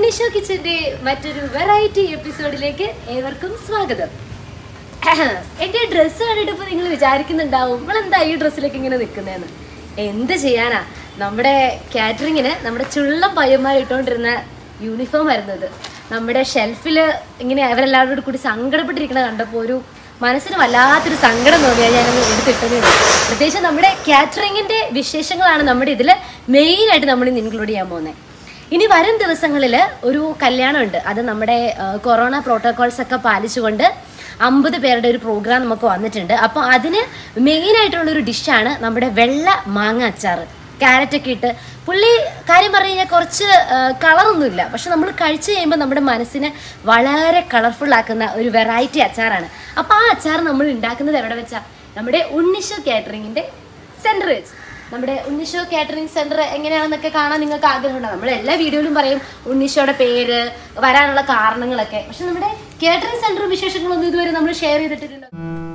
ഉണ്ണിഷോ കിച്ചന്റെ മറ്റൊരു വെറൈറ്റി എപ്പിസോഡിലേക്ക് ഏവർക്കും സ്വാഗതം എന്റെ ഡ്രസ്സ് കണ്ടിട്ട് ഇപ്പൊ നിങ്ങൾ വിചാരിക്കുന്നുണ്ടാവും നമ്മളെന്താ ഈ ഡ്രസ്സിലേക്ക് ഇങ്ങനെ നിൽക്കുന്നതെന്ന് എന്ത് ചെയ്യാനാ നമ്മുടെ കാറ്ററിങ്ങിന് നമ്മുടെ ചുള്ളം പയ്യന്മാർ ഇട്ടുകൊണ്ടിരുന്ന യൂണിഫോം ആയിരുന്നത് നമ്മുടെ ഷെൽഫിൽ ഇങ്ങനെ അവരെല്ലാവരോടും കൂടി സങ്കടപ്പെട്ടിരിക്കണ കണ്ടപ്പോൾ ഒരു മനസ്സിന് വല്ലാത്തൊരു സങ്കടം തോന്നിയാൽ ഞാനത് എടുത്തിട്ടതേ ഉള്ളൂ പ്രത്യേകിച്ച് നമ്മുടെ കാറ്ററിങ്ങിന്റെ വിശേഷങ്ങളാണ് നമ്മുടെ ഇതിൽ മെയിനായിട്ട് നമ്മൾ ഇന്ന് ഇൻക്ലൂഡ് ചെയ്യാൻ പോകുന്നത് ഇനി വരും ദിവസങ്ങളിൽ ഒരു കല്യാണമുണ്ട് അത് നമ്മുടെ ആ, കൊറോണ പ്രോട്ടോകോൾസ് ഒക്കെ പാലിച്ചുകൊണ്ട് അമ്പത് പേരുടെ ഒരു പ്രോഗ്രാം നമുക്ക് വന്നിട്ടുണ്ട് അപ്പോൾ അതിന് മെയിൻ ആയിട്ടുള്ള ഒരു ഡിഷാണ് നമ്മുടെ വെള്ള മാങ്ങ അച്ചാർ ക്യാരറ്റ് ഒക്കെ ഇട്ട് പുള്ളി കാര്യം പറഞ്ഞു കഴിഞ്ഞാൽ കുറച്ച് കളറൊന്നുമില്ല പക്ഷെ നമ്മൾ കഴിച്ചു കഴിയുമ്പോൾ നമ്മുടെ മനസ്സിനെ വളരെ കളർഫുൾ ആക്കുന്ന ഒരു വെറൈറ്റി അച്ചാറാണ് അപ്പോൾ ആ അച്ചാർ നമ്മൾ ഉണ്ടാക്കുന്നത് എവിടെ വെച്ചാൽ നമ്മുടെ ഉണ്ണിഷോ കാറ്ററിങ്ങിൻ്റെ സെൻറ്റർ വെച്ച് നമ്മുടെ ഉണ്ണിഷോ കാറ്ററിംഗ് സെന്റർ എങ്ങനെയാണെന്നൊക്കെ കാണാൻ നിങ്ങൾക്ക് ആഗ്രഹമുണ്ട് നമ്മൾ എല്ലാ വീഡിയോയിലും പറയും ഉണ്ണിഷോയുടെ പേര് വരാനുള്ള കാരണങ്ങളൊക്കെ പക്ഷെ നമ്മുടെ കാറ്ററിംഗ് സെന്റർ വിശേഷങ്ങളൊന്നും ഇതുവരെ നമ്മൾ ഷെയർ ചെയ്തിട്ടില്ല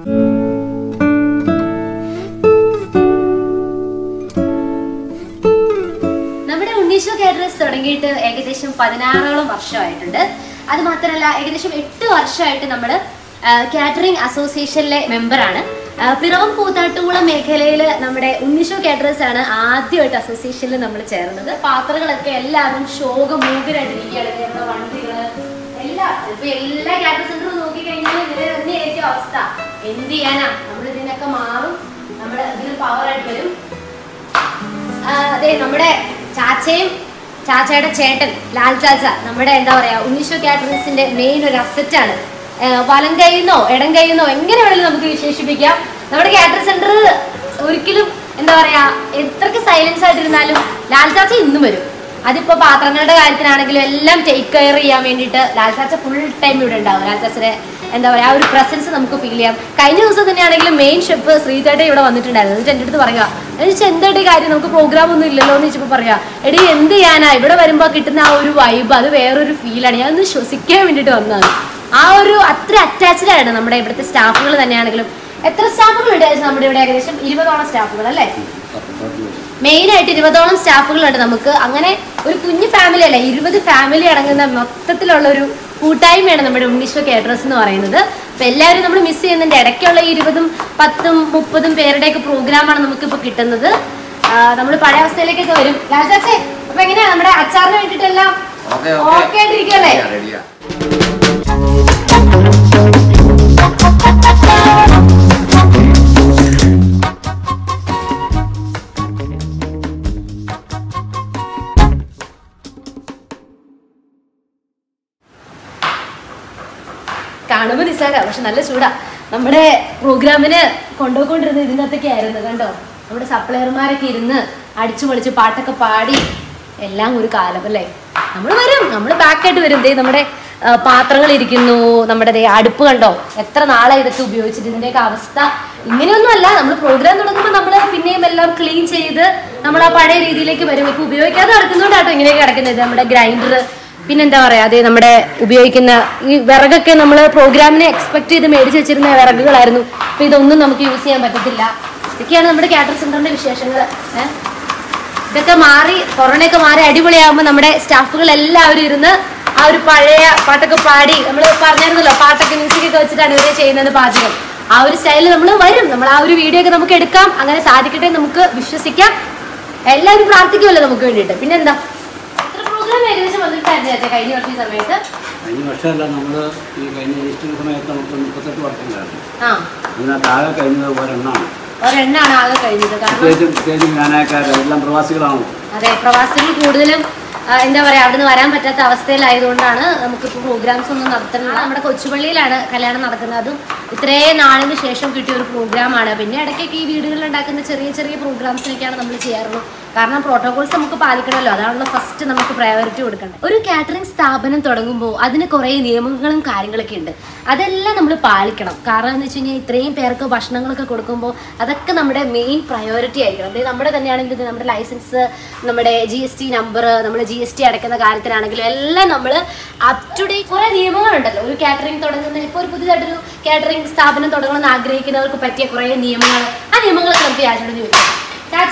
നമ്മുടെ ഉണ്ണീഷോ കാറ്ററേഴ്സ് തുടങ്ങിയിട്ട് ഏകദേശം പതിനാറോളം വർഷമായിട്ടുണ്ട് അത് മാത്രമല്ല ഏകദേശം എട്ട് വർഷമായിട്ട് നമ്മൾ കാറ്ററിംഗ് അസോസിയേഷനിലെ മെമ്പറാണ് ആ, പിറവം കൂത്താട്ടുകുളം മേഖലയിൽ നമ്മുടെ ഉണ്ണിഷോ കാറ്ററേഴ്സ് ആണ് ആദ്യമായിട്ട് അസോസിയേഷനിൽ നമ്മൾ ചേർന്നത് പാത്രങ്ങളൊക്കെ എല്ലാവരും ശോകമൂകരായിട്ടിരിക്കുകയാണ് നമ്മുടെ വണ്ടികള് എല്ലാം ഇപ്പൊ എല്ലാ കാറ്ററിംഗ് സെന്ററും നോക്കിക്കഴിഞ്ഞാൽ ഇതിന് തന്നെയായിരിക്കും അവസ്ഥ എന്ത് ചെയ്യാനാ നമ്മൾ ഇതിനൊക്കെ മാറും നമ്മൾ ഇതിന് പവറായിട്ട് വരും ആ, അതെ നമ്മുടെ ചാച്ചയും ചാച്ചയുടെ ചേട്ടൻ ലാൽ ചാച്ച നമ്മുടെ എന്താ പറയാ ഉണ്ണീഷോ കാറ്ററിംഗ്സിന്റെ മെയിൻ ഒരു അസറ്റാണ് വലം കൈന്നോ ഇടം കൈന്നോ എങ്ങനെ വേണമെങ്കിലും നമുക്ക് വിശേഷിപ്പിക്കാം നമ്മുടെ കാറ്ററിംഗ് സെന്റർ ഒരിക്കലും എന്താ പറയാ എത്രക്ക് സൈലൻസ് ആയിട്ടിരുന്നാലും ലാൽ ചാച്ച ഇന്നും വരും അതിപ്പോ പാത്രങ്ങളുടെ കാര്യത്തിനാണെങ്കിലും എല്ലാം ടേക്ക് കെയർ ചെയ്യാൻ വേണ്ടിയിട്ട് ലാൽ ചാച്ച ഫുൾ ടൈം ഇവിടെ ഉണ്ടാവും ലാൽ ചാച്ചയുടെ എന്താ പറയാ ആ ഒരു പ്രസൻസ് നമുക്ക് ഫീൽ ചെയ്യാം കഴിഞ്ഞ ദിവസം തന്നെയാണെങ്കിലും മെയിൻ ഷെഫ് ശ്രീതേട്ട ഇവിടെ വന്നിട്ടുണ്ടായിരുന്നു എന്നിട്ട് എൻ്റെ അടുത്ത് പറയുക എന്നുവെച്ചാൽ എന്തായിട്ട് കാര്യം നമുക്ക് പ്രോഗ്രാം ഒന്നും ഇല്ലല്ലോ എന്ന് വെച്ചപ്പോൾ പറയാ എടി എന്ത് ചെയ്യാനാ ഇവിടെ വരുമ്പോൾ കിട്ടുന്ന ആ ഒരു വൈബ് അത് വേറൊരു ഫീലാണ് ഞാൻ ഒന്ന് ശ്വസിക്കാൻ വേണ്ടിയിട്ട് വന്നതാണ് ആ ഒരു അത്ര അറ്റാച്ച്ഡ് ആണ് നമ്മുടെ ഇവിടുത്തെ സ്റ്റാഫുകൾ തന്നെയാണെങ്കിലും എത്ര സ്റ്റാഫുകൾ ഉണ്ട് ഏകദേശം നമ്മുടെ ഇവിടെ ഏകദേശം ഇരുപതോളം സ്റ്റാഫുകൾ അല്ലേ മെയിൻ ആയിട്ട് ഇരുപതോളം സ്റ്റാഫുകളുണ്ട് നമുക്ക് അങ്ങനെ ഒരു കുഞ്ഞു ഫാമിലി അല്ല ഇരുപത് ഫാമിലി അടങ്ങുന്ന മൊത്തത്തിലുള്ള ഒരു കൂട്ടായ്മയാണ് നമ്മുടെ ഉണ്ണീശ്വ കേറ്ററേഴ്സ് എന്ന് പറയുന്നത് അപ്പൊ എല്ലാവരും നമ്മൾ മിസ് ചെയ്യുന്നുണ്ട് ഇടയ്ക്കുള്ള ഈ ഇരുപതും പത്തും മുപ്പതും പേരുടെയൊക്കെ പ്രോഗ്രാമാണ് നമുക്കിപ്പോൾ കിട്ടുന്നത് നമ്മൾ പഴയ അവസ്ഥയിലേക്കൊക്കെ വരും രാജാച്ചേ അപ്പൊ എങ്ങനെയാ നമ്മുടെ അച്ചാറിന് വേണ്ടിയിട്ടെല്ലാം ഓക്കേ, ഓക്കെ ഓക്കേ. ആയിട്ടിരിക്കല്ലേ റെഡിയാ, റെഡിയാ. കാണുമ്പോൾ നിസ്സാര പക്ഷെ നല്ല ചൂടാ നമ്മുടെ പ്രോഗ്രാമിന് കൊണ്ടുപോയിക്കൊണ്ടിരുന്ന ഇതിനകത്തൊക്കെ ആയിരുന്നു കണ്ടോ നമ്മുടെ സപ്ലയർമാരൊക്കെ ഇരുന്ന് അടിച്ചു പൊളിച്ച് പാട്ടൊക്കെ പാടി എല്ലാം ഒരു കാലം അല്ലേ നമ്മൾ വരും നമ്മൾ ബാക്കായിട്ട് വരും ദേ നമ്മുടെ ആ, പാത്രങ്ങൾ ഇരിക്കുന്നു നമ്മുടെ ദേ അടുപ്പ് കണ്ടോ എത്ര നാളെ ഇതൊക്കെ ഉപയോഗിച്ചിട്ട് ഇതിൻ്റെയൊക്കെ അവസ്ഥ ഇങ്ങനെയൊന്നും അല്ല നമ്മൾ പ്രോഗ്രാം തുടങ്ങുമ്പോൾ നമ്മൾ പിന്നെയും എല്ലാം ക്ലീൻ ചെയ്ത് നമ്മൾ ആ പഴയ രീതിയിലേക്ക് വരും ഇപ്പൊ ഉപയോഗിക്കാതെ നടക്കുന്നതുകൊണ്ടാട്ടോ ഇങ്ങനെയൊക്കെ കിടക്കുന്നത് നമ്മുടെ ഗ്രൈൻഡർ പിന്നെന്താ പറയാ അതെ നമ്മുടെ ഉപയോഗിക്കുന്ന ഈ വിറകൊക്കെ നമ്മൾ പ്രോഗ്രാമിനെ എക്സ്പെക്ട് ചെയ്ത് മേടിച്ച് വെച്ചിരുന്ന വിറകുകളായിരുന്നു അപ്പൊ ഇതൊന്നും നമുക്ക് യൂസ് ചെയ്യാൻ പറ്റത്തില്ല ഇതൊക്കെയാണ് നമ്മുടെ കാറ്റർ സെന്ററിന്റെ വിശേഷങ്ങൾ ഏഹ് ഇതൊക്കെ മാറി കൊറോണയൊക്കെ മാറി അടിപൊളിയാകുമ്പോൾ നമ്മുടെ സ്റ്റാഫുകൾ എല്ലാവരും ഇരുന്ന് ആ ഒരു പഴയ പാട്ടൊക്കെ പാടി നമ്മൾ പറഞ്ഞിരുന്നല്ലോ പാട്ടൊക്കെ മ്യൂസിക് ഒക്കെ വെച്ചിട്ടാണ് ഇവരെ ചെയ്യുന്നത് പാചകം ആ ഒരു സ്റ്റൈലിൽ നമ്മൾ വരും നമ്മൾ ആ ഒരു വീഡിയോ ഒക്കെ നമുക്ക് എടുക്കാം അങ്ങനെ സാധിക്കട്ടെ എന്ന് നമുക്ക് വിശ്വസിക്കാം എല്ലാവരും പ്രാർത്ഥിക്കുമല്ലോ നമുക്ക് വേണ്ടിയിട്ട് പിന്നെന്താ എത്ര പ്രോഗ്രാം ഏകദേശം വന്നിട്ടായിരുന്നു ചേച്ചാ കഴിഞ്ഞ വർഷം ഈ സമയത്ത് കഴിഞ്ഞ വർഷമല്ല നമ്മൾ ഈ കഴിഞ്ഞ ഈസ്റ്റർ സമയത്ത് നമുക്ക് മുപ്പത്തെട്ട് വർഷങ്ങളായിരുന്നു ആ അതിനകത്ത് ആകെ കഴിഞ്ഞത് ഒരെണ്ണമാണ് ഒരെണ്ണാണ് ആകെ കഴിഞ്ഞത് കാരണം പ്രത്യേകിച്ചും പ്രത്യേകിച്ചും ഞാനയക്കാർ എല്ലാം പ്രവാസികളാണ് അതെ പ്രവാസികൾ കൂടുതലും ആ, എന്താ പറയാ അവിടുന്ന് വരാൻ പറ്റാത്ത അവസ്ഥയിലായതുകൊണ്ടാണ് നമുക്കിപ്പോൾ പ്രോഗ്രാംസ് ഒന്നും നടത്തുന്നില്ല നമ്മുടെ കൊച്ചുപള്ളിയിലാണ് കല്യാണം നടക്കുന്നത് അതും ഇത്രയും നാളിന് ശേഷം കിട്ടിയ ഒരു പ്രോഗ്രാമാണ് പിന്നെ ഇടയ്ക്കൊക്കെ ഈ വീടുകളിൽ ഉണ്ടാക്കുന്ന ചെറിയ ചെറിയ പ്രോഗ്രാംസിനൊക്കെയാണ് നമ്മൾ ചെയ്യാറുള്ളത് കാരണം പ്രോട്ടോകോൾസ് നമുക്ക് പാലിക്കണമല്ലോ അതാണല്ലോ ഫസ്റ്റ് നമുക്ക് പ്രയോറിറ്റി കൊടുക്കേണ്ടത് ഒരു കാറ്ററിംഗ് സ്ഥാപനം തുടങ്ങുമ്പോൾ അതിന് കുറേ നിയമങ്ങളും കാര്യങ്ങളൊക്കെ ഉണ്ട് അതെല്ലാം നമ്മൾ പാലിക്കണം കാരണം എന്ന് വെച്ച് കഴിഞ്ഞാൽ ഇത്രയും പേർക്ക് ഭക്ഷണങ്ങളൊക്കെ കൊടുക്കുമ്പോൾ അതൊക്കെ നമ്മുടെ മെയിൻ പ്രയോറിറ്റി ആയിരിക്കണം അതായത് നമ്മുടെ തന്നെയാണെങ്കിൽ ഇത് നമ്മുടെ ലൈസൻസ് നമ്മുടെ ജി എസ് ടി നമ്പർ നമ്മൾ ജി എസ് ടി അടയ്ക്കുന്ന കാര്യത്തിലാണെങ്കിലും എല്ലാം നമ്മൾ അപ് ടു ഡേറ്റ് കുറേ നിയമങ്ങളുണ്ടല്ലോ ഒരു കാറ്ററിംഗ് തുടങ്ങുന്ന ഇപ്പോൾ ഒരു പുതിയതായിട്ടൊരു കാറ്ററിംഗ് സ്ഥാപനം തുടങ്ങണമെന്ന് ആഗ്രഹിക്കുന്നവർക്ക് പറ്റിയ കുറേ നിയമങ്ങൾ ആ നിയമങ്ങളൊക്കെ നമുക്ക് യാചോട് ചോദിക്കാം ചാച്ചേ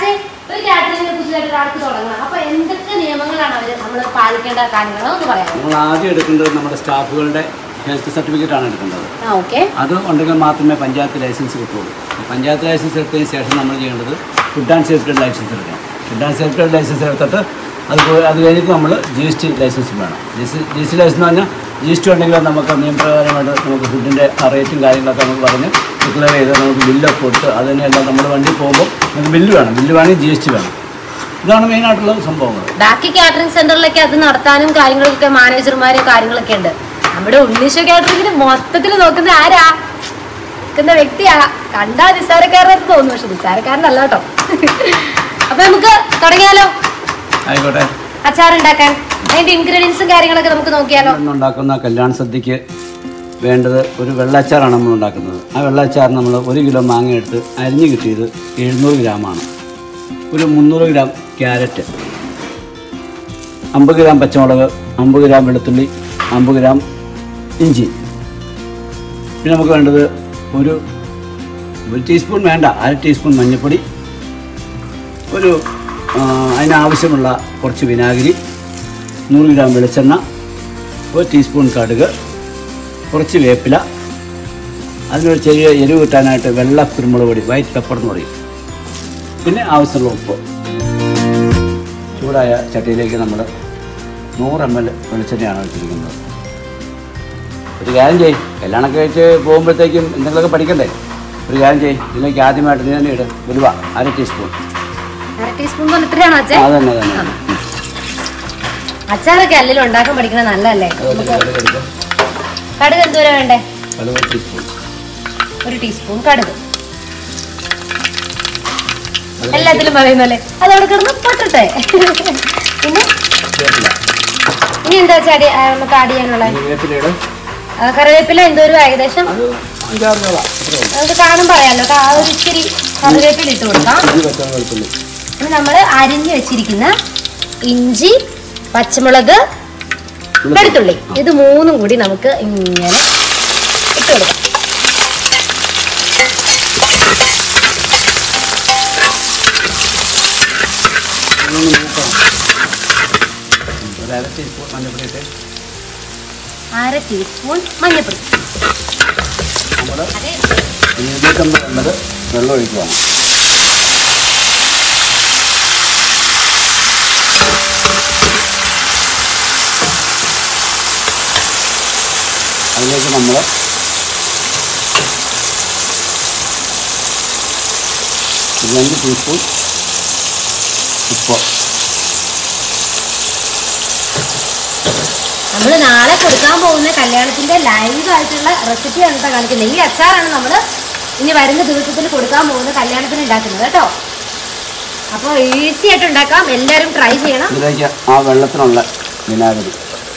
ഒരു കാറ്ററിംഗ് പുതിയതായിട്ട് ഒരാൾക്ക് തുടങ്ങണം അപ്പൊ എന്തൊക്കെ നിയമങ്ങളാണ് അവർ നമ്മൾ പാലിക്കേണ്ട കാര്യങ്ങൾ എന്ന് പറയാം നമ്മൾ ആദ്യം എടുക്കേണ്ടത് നമ്മുടെ സ്റ്റാഫുകളുടെ ഹെൽത്ത് സർട്ടിഫിക്കറ്റ് ആണ് എടുക്കേണ്ടത് ആ ഓക്കെ അത് ഉണ്ടെങ്കിൽ മാത്രമേ പഞ്ചായത്ത് ലൈസൻസ് കിട്ടുള്ളൂ പഞ്ചായത്ത് ലൈസൻസ് എടുത്തതിന് ശേഷം നമ്മൾ ചെയ്യേണ്ടത് ഫുഡ് ആൻഡ് സേഫ്റ്റി ലൈസൻസ് എടുക്കണം ഫുഡ് ആൻഡ് സേഫ്റ്റി ലൈസൻസ് എടുത്തിട്ട് അത് പോയി- അത് കഴിഞ്ഞിട്ട് നമ്മൾ ജി എസ് ടി ലൈസൻസ് വേണം G S G S T licence എന്ന് പറഞ്ഞാൽ ജി എസ് ടി ഉണ്ടെങ്കിൽ നമുക്ക് നിയമപ്രകാരമായിട്ട് നമുക്ക് ഫുഡിൻ്റെ റേറ്റും കാര്യങ്ങളൊക്കെ നമുക്ക് പറഞ്ഞ് ഡിക്ലെയർ ചെയ്ത് നമുക്ക് ബില്ലൊക്കെ കൊടുത്ത് അതിനെല്ലാം നമ്മൾ വണ്ടി പോകുമ്പോൾ നമുക്ക് ബില്ല് വേണം ബില്ല് വേണമെങ്കിൽ ജി എസ് ടി വേണം ഇതാണ് മെയിനായിട്ടുള്ള സംഭവങ്ങൾ ബാക്കി കാറ്ററിംഗ് സെന്ററിലൊക്കെ അത് നടത്താനും കാര്യങ്ങളൊക്കെ മാനേജർമാരും കാര്യങ്ങളൊക്കെ ഉണ്ട് നമ്മുടെ ഉണ്ണീഷോ കാറ്ററിംഗിന് മൊത്തത്തിൽ നോക്കുന്ന ആരാ നിൽക്കുന്ന വ്യക്തിയാ കണ്ടാ നിസ്സാരക്കാരനായിട്ട് തോന്നുന്നു പക്ഷെ നിസ്സാരക്കാരനല്ല കേട്ടോ അപ്പൊ നമുക്ക് തുടങ്ങിയാലോ ആയിക്കോട്ടെ അച്ചാർ ഉണ്ടാക്കാൻ അതിന്റെ ഇൻഗ്രീഡിയൻസും കാര്യങ്ങളൊക്കെ നമുക്ക് നോക്കിയാലോ ഇന്ന് ഉണ്ടാക്കുന്ന കല്യാണ സദ്യക്ക് വേണ്ടത് ഒരു വെള്ളച്ചാറാണ് നമ്മൾ ഉണ്ടാക്കുന്നത് ആ വെള്ളച്ചാർ നമ്മൾ ഒരു കിലോ മാങ്ങ എടുത്ത് അരിഞ്ഞ് കിട്ടിയത് എഴുന്നൂറ് ഗ്രാമാണ് ഒരു മുന്നൂറ് ഗ്രാം ക്യാരറ്റ് അമ്പത് ഗ്രാം പച്ചമുളക് അമ്പത് ഗ്രാം വെളുത്തുള്ളി അമ്പത് ഗ്രാം ഇഞ്ചി പിന്നെ നമുക്ക് വേണ്ടത് ഒരു ഒരു ടീസ്പൂൺ വേണ്ട അര ടീസ്പൂൺ മഞ്ഞൾപ്പൊടി ഒരു ആ, അതിനാവശ്യമുള്ള കുറച്ച് വിനാഗിരി നൂറ് ഗ്രാം വെളിച്ചെണ്ണ ഒരു ടീസ്പൂൺ കടുക് കുറച്ച് വേപ്പില അതിനൊരു ചെറിയ എരിവ് കിട്ടാനായിട്ട് വെള്ള കുരുമുളക് പൊടി വൈറ്റ് പെപ്പർ എന്ന് പറയും പിന്നെ ആവശ്യമുള്ള ഉപ്പ് ചൂടായ ചട്ടിയിലേക്ക് നമ്മൾ നൂറ് എം എൽ വെളിച്ചെണ്ണയാണ് വെച്ചിരിക്കുന്നത് ഒരു കാര്യം ചെയ്യും കല്യാണമൊക്കെ കഴിച്ച് പോകുമ്പോഴത്തേക്കും എന്തെങ്കിലുമൊക്കെ പഠിക്കണ്ടേ ഒരു കാര്യം ചെയ്യും ഇതിലേക്ക് ആദ്യമായിട്ട് നീ തന്നെ ഇട് ഉലുവ അര ടീസ്പൂൺ അര ടീസ്പൂൺ പോലെ ഇത്രയാണോ അച്ഛൻ അത് തന്നെ അത് തന്നെ അച്ചാറൊക്കെ അല്ലെങ്കിലും ഉണ്ടാക്കാൻ പഠിക്കണത് നല്ലതല്ലേ അതുപോലെ കടുക് എടുക്കുക കടുക് എന്തോരം വേണ്ടേ കടുക് ഒരു ടീസ്പൂൺ ഒരു ടീസ്പൂൺ കടുക് എല്ലാത്തിലും പറയുന്നല്ലേ അതവിടെ കിടന്ന് പൊട്ടട്ടെ പിന്നെ വേപ്പില ഇനി എന്താ വെച്ചാൽ അടി ആ, നമുക്ക് ആഡ് ചെയ്യാനുള്ള ഈ വേപ്പിലയുടെ കറിവേപ്പില എന്തോരം ഏകദേശം അത് അഞ്ചാറ് രൂപ അത്രേ ഉള്ളൂ നമുക്ക് കാണും പറയാലോ ആ ഒരു ഇച്ചിരി കറിവേപ്പില ഇട്ട് കൊടുക്കാം ഇഞ്ചി പച്ചമുളക് വെളുത്തുള്ളി ഇനി നമ്മൾ അരിഞ്ഞു വെച്ചിരിക്കുന്ന ഇഞ്ചി പച്ചമുളക് വെളുത്തുള്ളി ഇത് മൂന്നും കൂടി നമുക്ക് ഇങ്ങനെ ഇട്ട് കൊടുക്കാം അതൊന്ന് മൂക്കണം ഒരു അര ടീസ്പൂൺ മഞ്ഞപ്പൊടി ഇട്ട് അര ടീസ്പൂൺ മഞ്ഞൾപ്പൊടി നമ്മൾ അതെ ഇരുന്നൂറ്റമ്പത് എൺപത് വെള്ളം ഒഴിക്കുകയാണ് അതിലേക്ക് നമ്മൾ രണ്ട് ടീസ്പൂൺ ഉപ്പ് നമ്മൾ നാളെ കൊടുക്കാൻ പോകുന്ന കല്യാണത്തിന്റെ ലൈവ് ആയിട്ടുള്ള റെസിപ്പിയാണ് കേട്ടോ കാണിക്കുന്നത് ഈ അച്ചാറാണ് നമ്മൾ ഇനി വരുന്ന ദിവസത്തിൽ കൊടുക്കാൻ പോകുന്ന കല്യാണത്തിന് ഉണ്ടാക്കുന്നത് കേട്ടോ അപ്പോൾ ഈസി ആയിട്ട് ഉണ്ടാക്കാം എല്ലാവരും ട്രൈ ചെയ്യണം ഇതിലേക്ക് ആ വെള്ളത്തിനുള്ള വിനാഗിരി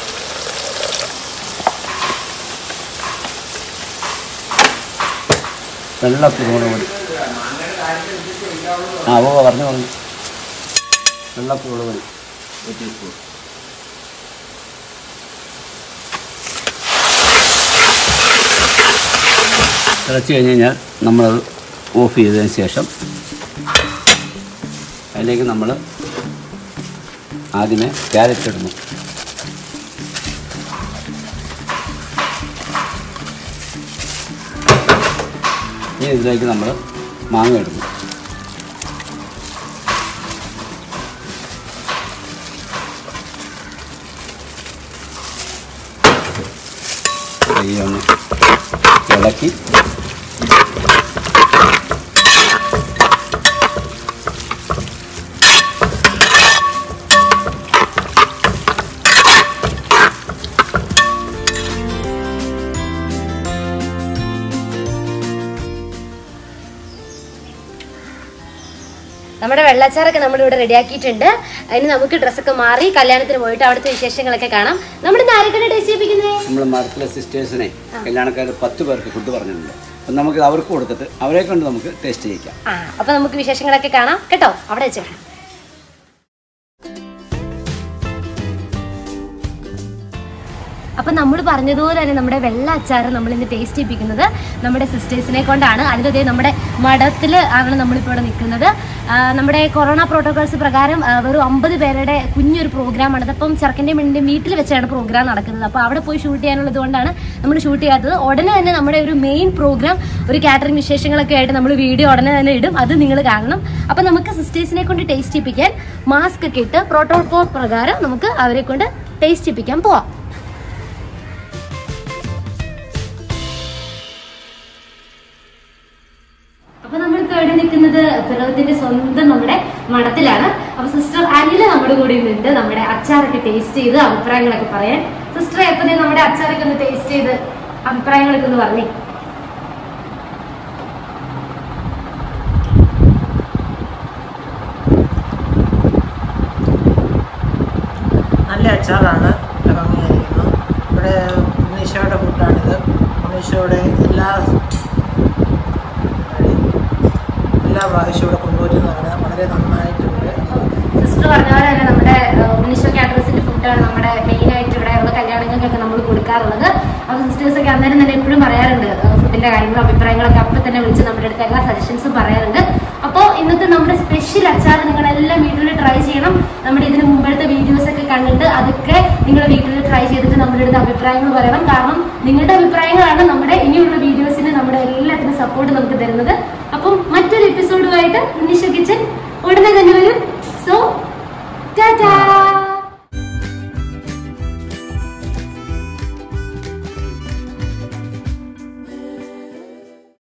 വെള്ളക്കുരുമുളക് പൊടി ആ ഓ പറഞ്ഞു പറഞ്ഞു വെള്ളക്കുരുമുളക് പൊടി ഒരു ടീസ്പൂൺ തിളച്ച് കഴിഞ്ഞ് കഴിഞ്ഞാൽ നമ്മളത് ഓഫ് ചെയ്തതിന് ശേഷം അതിലേക്ക് നമ്മൾ ആദ്യമേ ക്യാരറ്റ് ഇടുന്നു ഇനി ഇതിലേക്ക് നമ്മൾ മാങ്ങ ഇടുന്നു ഒന്ന് ഇളക്കി നമ്മുടെ വെള്ളച്ചാറൊക്കെ നമ്മൾ ഇവിടെ റെഡിയാക്കിയിട്ടുണ്ട് അതിന് നമുക്ക് ഡ്രസ്സൊക്കെ മാറി കല്യാണത്തിന് പോയിട്ട് അവിടുത്തെ വിശേഷങ്ങളൊക്കെ കാണാം നമ്മുടെ ഇന്ന് ആരൊക്കെ ടേസ്റ്റ് ചെയ്യിപ്പിക്കുന്നത് നമ്മൾ മരത്തിലെ സിസ്റ്റേഴ്സിനെ കല്യാണക്കാർ പത്ത് പേർക്ക് ഫുഡ് പറഞ്ഞിട്ടുണ്ട് അപ്പം നമുക്ക് അവർക്ക് കൊടുത്തിട്ട് അവരെ കൊണ്ട് നമുക്ക് ടേസ്റ്റ് ചെയ്യിക്കാം ആ അപ്പൊ നമുക്ക് വിശേഷങ്ങളൊക്കെ കാണാം കേട്ടോ അവിടെ വെച്ച് കാണാം അപ്പൊ നമ്മൾ പറഞ്ഞതുപോലെ തന്നെ നമ്മുടെ വെള്ള അച്ചാർ നമ്മൾ ഇന്ന് ടേസ്റ്റ് ചെയ്യിപ്പിക്കുന്നത് നമ്മുടെ സിസ്റ്റേഴ്സിനെ കൊണ്ടാണ് അതിൻ്റെ നമ്മുടെ മഠത്തിൽ ആണ് നമ്മളിപ്പോൾ ഇവിടെ നിൽക്കുന്നത് ആ, നമ്മുടെ കൊറോണ പ്രോട്ടോകോൾസ് പ്രകാരം ആ, വെറും അമ്പത് പേരുടെ കുഞ്ഞൊരു പ്രോഗ്രാമാണ് അതപ്പം ചെറുക്കൻ്റെയും പെണ്ണിൻ്റെയും വീട്ടിൽ വെച്ചാണ് പ്രോഗ്രാം നടക്കുന്നത് അപ്പോൾ അവിടെ പോയി ഷൂട്ട് ചെയ്യാനുള്ളത് കൊണ്ടാണ് നമ്മൾ ഷൂട്ട് ചെയ്യാത്തത് ഉടനെ തന്നെ നമ്മുടെ ഒരു മെയിൻ പ്രോഗ്രാം ഒരു കാറ്ററിംഗ് വിശേഷങ്ങളൊക്കെ ആയിട്ട് നമ്മൾ വീഡിയോ ഉടനെ തന്നെ ഇടും അത് നിങ്ങൾ കാണണം അപ്പം നമുക്ക് സിസ്റ്റേഴ്സിനെ കൊണ്ട് ടേസ്റ്റ് ചെയ്യിപ്പിക്കാൻ മാസ്ക് ഒക്കെ ഇട്ട് പ്രോട്ടോകോൾ പ്രകാരം നമുക്ക് അവരെ കൊണ്ട് ടേസ്റ്റ് ചെയ്യിപ്പിക്കാൻ പോവാം അപ്പൊ നമ്മളിപ്പോ എവിടെ നിൽക്കുന്നത് പിറവത്തിന്റെ സ്വന്തം നമ്മുടെ മഠത്തിലാണ് അപ്പൊ സിസ്റ്റർ അനില നമ്മുടെ കൂടെ നിന്നുണ്ട് നമ്മുടെ അച്ചാറൊക്കെ ടേസ്റ്റ് ചെയ്ത് അഭിപ്രായങ്ങളൊക്കെ പറയാൻ സിസ്റ്റർ എപ്പോ നമ്മുടെ അച്ചാറൊക്കെ ഒന്ന് ടേസ്റ്റ് ചെയ്ത് അഭിപ്രായങ്ങളൊക്കെ ഒന്ന് പറഞ്ഞേ നല്ല അച്ചാറാണ് നല്ല ഭംഗിയായിരിക്കുന്നു ഇവിടെ ഉണ്ണീശോയുടെ ഫുഡാണിത് ഉണ്ണീശോയുടെ എല്ലാ എല്ലാ പ്രാവശ്യവും ഇവിടെ കൊണ്ടുവരുന്നതാണ് വളരെ നന്നായിട്ടുണ്ട് സിസ്റ്റർ പറഞ്ഞ പോലെ തന്നെ നമ്മുടെ ഉണ്ണീഷോ കാറ്ററസിന്റെ ഫുഡാണ് നമ്മുടെ മെയിൻ ആയിട്ട് ഇവിടെ ഉള്ള കല്യാണങ്ങൾക്കൊക്കെ നമ്മൾ കൊടുക്കാറുള്ളത് അപ്പൊ സിസ്റ്റേഴ്സ് ഒക്കെ അന്നേരം തന്നെ എപ്പോഴും പറയാറുണ്ട് ഫുഡിന്റെ കാര്യങ്ങളും അഭിപ്രായങ്ങളൊക്കെ അപ്പൊ തന്നെ വിളിച്ച് നമ്മുടെ അടുത്ത് എല്ലാ സജഷൻസും പറയാറുണ്ട് അപ്പോൾ ഇന്നത്തെ നമ്മുടെ സ്പെഷ്യൽ അച്ചാർ നിങ്ങളെല്ലാം വീട്ടിൽ ട്രൈ ചെയ്യണം നമ്മുടെ ഇതിന് മുമ്പത്തെ വീഡിയോസ് ഒക്കെ കണ്ടിട്ട് അതൊക്കെ നിങ്ങൾ വീട്ടിൽ ട്രൈ ചെയ്തിട്ട് നമ്മുടെ അടുത്ത് അഭിപ്രായങ്ങൾ പറയണം കാരണം നിങ്ങളുടെ അഭിപ്രായങ്ങളാണ് നമ്മുടെ ഇനിയുള്ള വീഡിയോസിന് നമ്മുടെ എല്ലാത്തിനും സപ്പോർട്ട് നമുക്ക് തരുന്നത് അപ്പം മറ്റൊരു എപ്പിസോഡുമായിട്ട് ഉണ്ണീഷ കിച്ചൻ ഉടനെ തന്നെ വരും